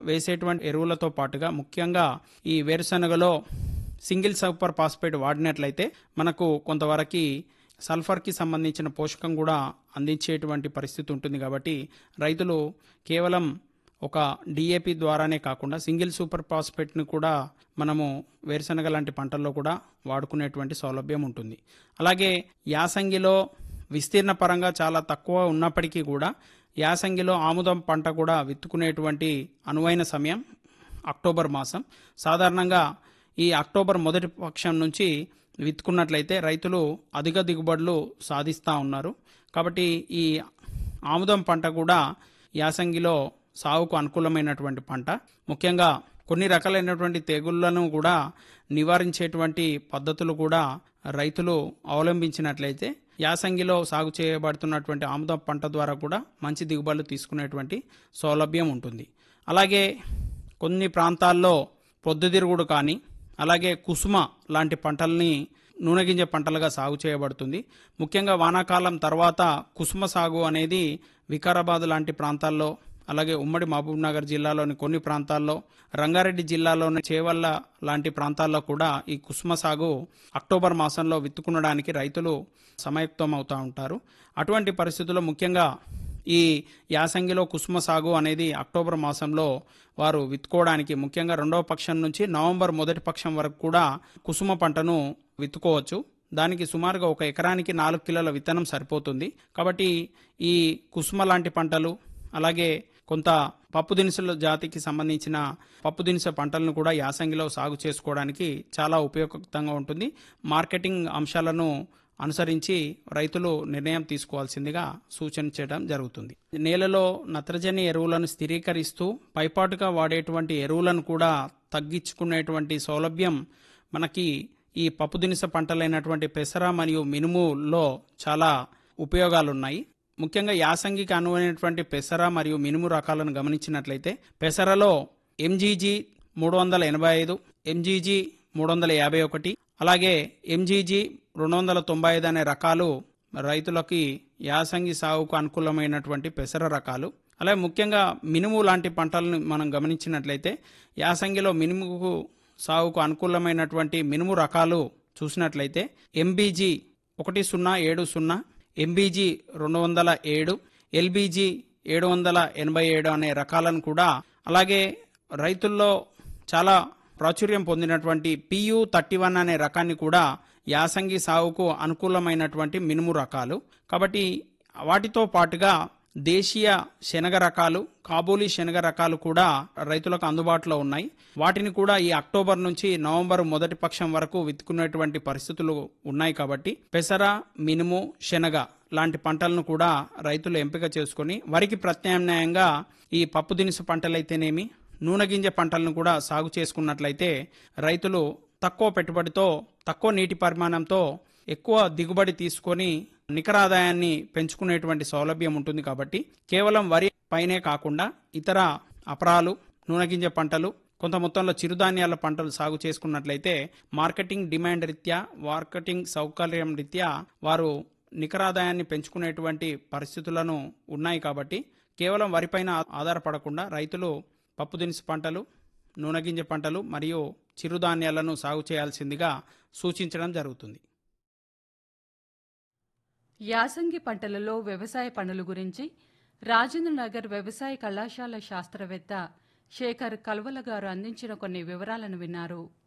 వేసేటువంటి ఎరువులతో పాటుగా ముఖ్యంగా ఈ వేరుశనగలో సింగిల్ సూపర్ ఫాస్ఫేట్ వాడినట్లయితే మనకు కొంతవరకు సల్ఫర్కి సంబంధించిన పోషకం కూడా అందించేటువంటి పరిస్థితి ఉంటుంది కాబట్టి రైతులు కేవలం ఒక డిఏపి ద్వారానే కాకుండా సింగిల్ సూపర్ ఫాస్ఫేట్ని కూడా మనము వేరుశనగ లాంటి పంటల్లో కూడా వాడుకునేటువంటి సౌలభ్యం ఉంటుంది అలాగే యాసంగిలో విస్తీర్ణ పరంగా చాలా తక్కువ ఉన్నప్పటికీ కూడా యాసంగిలో ఆముదం పంట కూడా విత్తుకునేటువంటి అనువైన సమయం అక్టోబర్ మాసం సాధారణంగా ఈ అక్టోబర్ మొదటి పక్షం నుంచి విత్తుకున్నట్లయితే రైతులు అధిక దిగుబడులు సాధిస్తూ ఉన్నారు కాబట్టి ఈ ఆముదం పంట కూడా యాసంగిలో సాగుకు అనుకూలమైనటువంటి పంట ముఖ్యంగా కొన్ని రకాలైనటువంటి తెగుళ్లను కూడా నివారించేటువంటి పద్ధతులు కూడా రైతులు అవలంబించినట్లయితే యాసంగిలో సాగు చేయబడుతున్నటువంటి ఆముదం పంట ద్వారా కూడా మంచి దిగుబడులు తీసుకునేటువంటి సౌలభ్యం ఉంటుంది అలాగే కొన్ని ప్రాంతాల్లో పొద్దుతిరుగుడు కానీ అలాగే కుసుమ లాంటి పంటల్ని నూనె గింజ పంటలుగా సాగు చేయబడుతుంది ముఖ్యంగా వానాకాలం తర్వాత కుసుమ సాగు అనేది వికారాబాద్ లాంటి ప్రాంతాల్లో అలాగే ఉమ్మడి మహబూబ్ నగర్ జిల్లాలోని కొన్ని ప్రాంతాల్లో రంగారెడ్డి జిల్లాలోని చేవల్ల లాంటి ప్రాంతాల్లో కూడా ఈ కుసుమ సాగు అక్టోబర్ మాసంలో విత్తుకునడానికి రైతులు సమాయుక్తం అవుతూ ఉంటారు అటువంటి పరిస్థితుల్లో ముఖ్యంగా ఈ యాసంగిలో కుసుమ సాగు అనేది అక్టోబర్ మాసంలో వారు విత్తుకోవడానికి ముఖ్యంగా రెండవ పక్షం నుంచి నవంబర్ మొదటి పక్షం వరకు కూడా కుసుమ పంటను విత్తుకోవచ్చు దానికి సుమారుగా ఒక ఎకరానికి నాలుగు కిలోల విత్తనం సరిపోతుంది కాబట్టి ఈ కుసుమ లాంటి పంటలు అలాగే కొంత పప్పు దినుసుల జాతికి సంబంధించిన పప్పు దినుసు పంటలను కూడా యాసంగిలో సాగు చేసుకోవడానికి చాలా ఉపయోగకరంగా ఉంటుంది మార్కెటింగ్ అంశాలను అనుసరించి రైతులు నిర్ణయం తీసుకోవాల్సిందిగా సూచించడం జరుగుతుంది నేలలో నత్రజని ఎరువులను స్థిరీకరిస్తూ పైపాటుగా వాడేటువంటి ఎరువులను కూడా తగ్గించుకునేటువంటి సౌలభ్యం మనకి ఈ పప్పు దినుస పంటలైనటువంటి పెసర మరియు మినుములో చాలా ఉపయోగాలున్నాయి ముఖ్యంగా యాసంగికి అనువైనటువంటి పెసర మరియు మినుము రకాలను గమనించినట్లయితే పెసరలో ఎంజీజీ మూడు వందల ఎనభై ఐదు ఎంజీజీ మూడు వందల యాభై ఒకటి అలాగే ఎంజీజీ రెండు వందల తొంభై ఐదు అనే రకాలు రైతులకి యాసంగి సాగుకు అనుకూలమైనటువంటి పెసర రకాలు అలాగే ముఖ్యంగా మినుము లాంటి పంటలను మనం గమనించినట్లయితే యాసంగిలో మినుముకు సాగుకు అనుకూలమైనటువంటి మినుము రకాలు చూసినట్లయితే ఎంబీజీ ఒకటి సున్నా ఏడు సున్నా ఎంబీజీ రెండు వందల ఏడు ఎల్బీజీ ఏడు వందల ఎనభై ఏడు అనే రకాలను కూడా అలాగే రైతుల్లో చాలా ప్రాచుర్యం పొందినటువంటి పియు థర్టీ వన్ అనే రకాన్ని కూడా యాసంగి సాగుకు అనుకూలమైనటువంటి మినుము రకాలు కాబట్టి వాటితో పాటుగా దేశీయ శనగ రకాలు కాబూలీ శనగ రకాలు కూడా రైతులకు అందుబాటులో ఉన్నాయి వాటిని కూడా ఈ అక్టోబర్ నుంచి నవంబర్ మొదటి పక్షం వరకు విత్తుకునేటువంటి పరిస్థితులు ఉన్నాయి కాబట్టి పెసర మినుము శనగ లాంటి పంటలను కూడా రైతులు ఎంపిక చేసుకొని వరికి ప్రత్యామ్నాయంగా ఈ పప్పు దినుసు పంటలైతేనేమి నూనె గింజ పంటలను కూడా సాగు చేసుకున్నట్లయితే రైతులు తక్కువ పెట్టుబడితో తక్కువ నీటి పరిమాణంతో ఎక్కువ దిగుబడి తీసుకొని నికర ఆదాయాన్ని పెంచుకునేటువంటి సౌలభ్యం ఉంటుంది కాబట్టి కేవలం వరి పైనే కాకుండా ఇతర అపరాలు నూనె గింజ పంటలు కొంత మొత్తంలో చిరుధాన్యాల పంటలు సాగు చేసుకున్నట్లయితే మార్కెటింగ్ డిమాండ్ రీత్యా మార్కెటింగ్ సౌకర్యం రీత్యా వారు నికరాదాయాన్ని పెంచుకునేటువంటి పరిస్థితులను ఉన్నాయి కాబట్టి కేవలం వరిపైన ఆధారపడకుండా రైతులు పప్పు దినుసు పంటలు నూనె గింజ పంటలు మరియు చిరుధాన్యాలను సాగు చేయాల్సిందిగా సూచించడం జరుగుతుంది యాసంగి పంటలలో వ్యవసాయ పనుల గురించి రాజేంద్రనగర్ వ్యవసాయ కళాశాల శాస్త్రవేత్త శేఖర్ కల్వల గారు అందించిన కొన్ని వివరాలను విన్నారు